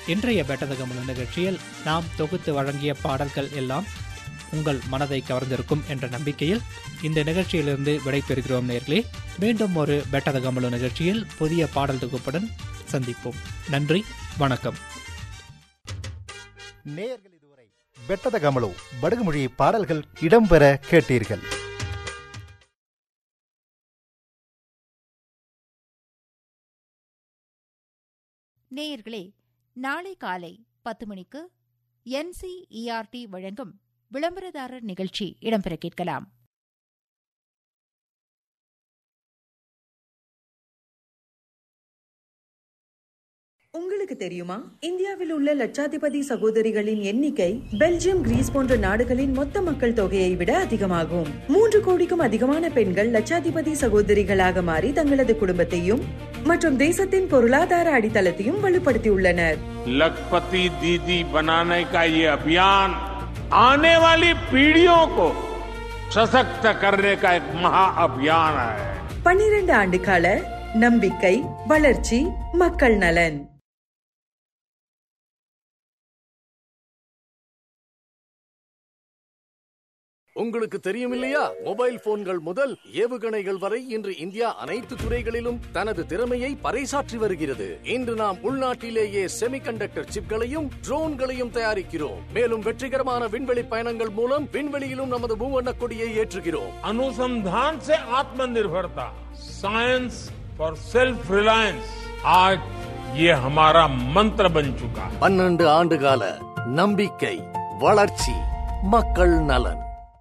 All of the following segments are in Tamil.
இன்றைய பெட்டதகமுல நிகழ்ச்சியில் நாம் தொகுத்து வழங்கிய பாடல்கள் எல்லாம் உங்கள் மனதை கவர்ந்திருக்கும் என்ற நம்பிக்கையில் இந்த நிகழ்ச்சியிலிருந்து விடைபெறுகிறோம் நேர்களே மீண்டும் ஒரு பெட்டதகமுல நிகழ்ச்சியில் புதிய பாடல் தொகுப்புடன் சந்திப்போம் நன்றி வணக்கம் நேயர்கள் இதுவரை பெட்டத கமலு படுகுமொழி பாடல்கள் இடம்பெற கேட்டீர்கள் நேயர்களே நாளை காலை பத்து மணிக்கு என்சிஇஆர்டி வழங்கும் விளம்பரதாரர் நிகழ்ச்சி இடம்பெற கேட்கலாம் உங்களுக்கு தெரியுமா இந்தியாவில் உள்ள லட்சாதிபதி சகோதரிகளின் எண்ணிக்கை பெல்ஜியம் கிரீஸ் போன்ற நாடுகளின் மொத்த மக்கள் தொகையை விட அதிகமாகும் மூன்று கோடிக்கும் அதிகமான பெண்கள் லட்சாதிபதி சகோதரிகளாக மாறி தங்களது குடும்பத்தையும் மற்றும் தேசத்தின் பொருளாதார அடித்தளத்தையும் வலுப்படுத்தியுள்ளனர் लखपति दीदी बनाने का ये अभियान आने वाली पीढ़ियों को सशक्त करने का एक महा अभियान है பன்னிரண்டு ஆண்டு கால நம்பிக்கை வளர்ச்சி மக்கள் நலன் உங்களுக்கு தெரியும் இல்லையா மொபைல் போன்கள் முதல் ஏவுகணைகள் வரை இன்று இந்தியா அனைத்து துறைகளிலும் தனது திறமையை பறைசாற்றி வருகிறது இன்று நாம் உள்நாட்டிலேயே செமிகண்டக்டர் சிப்களையும் ட்ரோன்களையும் தயாரிக்கிறோம் மேலும் வெற்றிகரமான விண்வெளி பயணங்கள் மூலம் விண்வெளியிலும் நமது மூவண்ண கொடியை ஏற்றுகிறோம் अनुसंधान से आत्मनिर्भरता साइंस फॉर सेल्फ रिलायंस आज ये हमारा मंत्र बन चुका है பன்னெண்டு ஆண்டு கால நம்பிக்கை வளர்ச்சி மக்கள் நலன்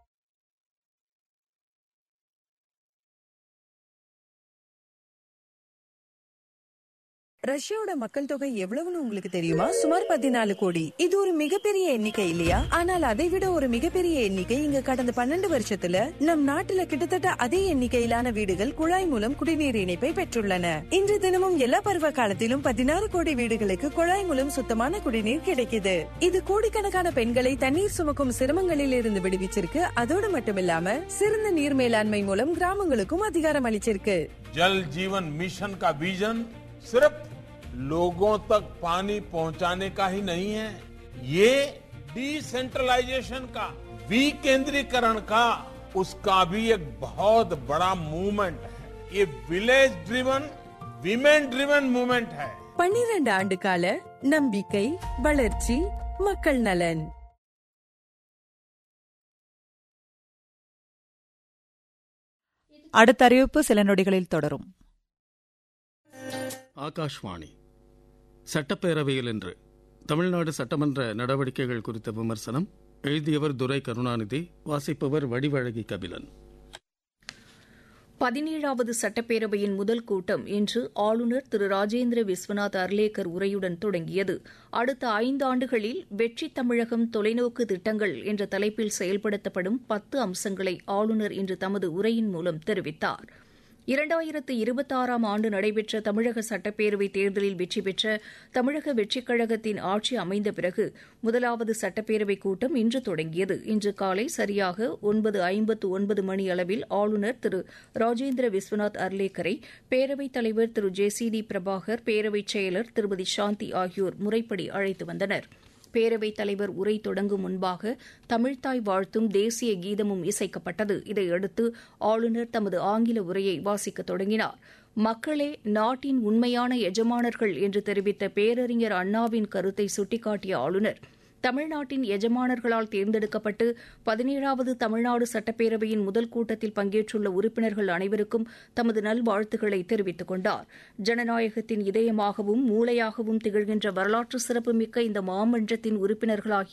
ரஷ்யாவோட மக்கள் தொகை எவ்வளவுன்னு உங்களுக்கு தெரியுமா சுமார் பதினாலு கோடி இது ஒரு மிகப்பெரிய எண்ணிக்கை இல்லையா ஆனால் அதை விட ஒரு மிகப்பெரிய எண்ணிக்கை இங்க கடந்த பன்னெண்டு வருஷத்துல நம் நாட்டுல கிட்டத்தட்ட அதே எண்ணிக்கையிலான வீடுகள் குழாய் மூலம் குடிநீர் இணைப்பை பெற்றுள்ளன இன்று தினமும் எல்லா பருவ காலத்திலும் பதினாறு கோடி வீடுகளுக்கு குழாய் மூலம் சுத்தமான குடிநீர் கிடைக்குது இது கோடிக்கணக்கான பெண்களை தண்ணீர் சுமக்கும் சிரமங்களில் இருந்து விடுவிச்சிருக்கு அதோடு மட்டுமில்லாம சிறந்த நீர் மேலாண்மை மூலம் கிராமங்களுக்கும் அதிகாரம் அளிச்சிருக்கு जल जीवन मिशन का विजन सिर्फ लोगों तक पानी पहुंचाने का ही नहीं है ये डिसेंट्रलाइजेशन का विकेंद्रीकरण का उसका भी एक बहुत बड़ा मूवमेंट है ये village driven women driven movement है பன்னிரண்டு ஆண்டு கால நம்பிக்கை வளர்ச்சி மக்கள் நலன் அடுத்த அறிவிப்பு சில நொடிகளில் தொடரும் ஆகாஷ்வாணி சட்டப்பேரவையில் இன்று தமிழ்நாடு சட்டமன்ற நடவடிக்கைகள் குறித்த விமர்சனம் எழுதியவர் துரை கருணாநிதி வாசிப்பவர் வடிவழகி கபிலன் பதினேழாவது சட்டப்பேரவையின் முதல் கூட்டம் இன்று ஆளுநர் திரு ராஜேந்திர விஸ்வநாத் அர்லேக்கர் உரையுடன் தொடங்கியது அடுத்த ஐந்தாண்டுகளில் வெற்றி தமிழகம் தொலைநோக்கு திட்டங்கள் என்ற தலைப்பில் செயல்படுத்தப்படும் பத்து அம்சங்களை ஆளுநர் இன்று தமது உரையின் மூலம் தெரிவித்தார் இரண்டாயிரத்து இருபத்தாறாம் ஆண்டு நடைபெற்ற தமிழக சட்டப்பேரவைத் தேர்தலில் வெற்றி பெற்ற தமிழக வெற்றிக் கழகத்தின் ஆட்சி அமைந்த பிறகு முதலாவது சட்டப்பேரவைக் கூட்டம் இன்று தொடங்கியது இன்று காலை சரியாக ஒன்பது ஐம்பத்து ஒன்பது மணி அளவில் ஆளுநர் திரு ராஜேந்திர விஸ்வநாத் அர்லேக்கரை பேரவைத் தலைவர் திரு ஜே சி டி பிரபாகர் பேரவைச் செயலர் திருமதி சாந்தி ஆகியோர் முறைப்படி அழைத்து வந்தனா் பேரவைத் தலைவர் உரை தொடங்கும் முன்பாக தமிழ்த்தாய் வாழ்த்தும் தேசிய கீதமும் இசைக்கப்பட்டது இதையடுத்து ஆளுநர் தமது ஆங்கில உரையை வாசிக்கத் தொடங்கினார் மக்களே நாட்டின் உண்மையான எஜமானர்கள் என்று தெரிவித்த பேரறிஞர் அண்ணாவின் கருத்தை சுட்டிக்காட்டிய ஆளுநர் தமிழ்நாட்டின் எஜமானர்களால் தேர்ந்தெடுக்கப்பட்டு பதினேழாவது தமிழ்நாடு சட்டப்பேரவையின் முதல் கூட்டத்தில் பங்கேற்றுள்ள உறுப்பினர்கள் அனைவருக்கும் தமது நல்வாழ்த்துக்களை தெரிவித்துக் கொண்டார் ஜனநாயகத்தின் இதயமாகவும் மூளையாகவும் திகழ்கின்ற வரலாற்று சிறப்புமிக்க இந்த மாமன்றத்தின் உறுப்பினர்களாகிய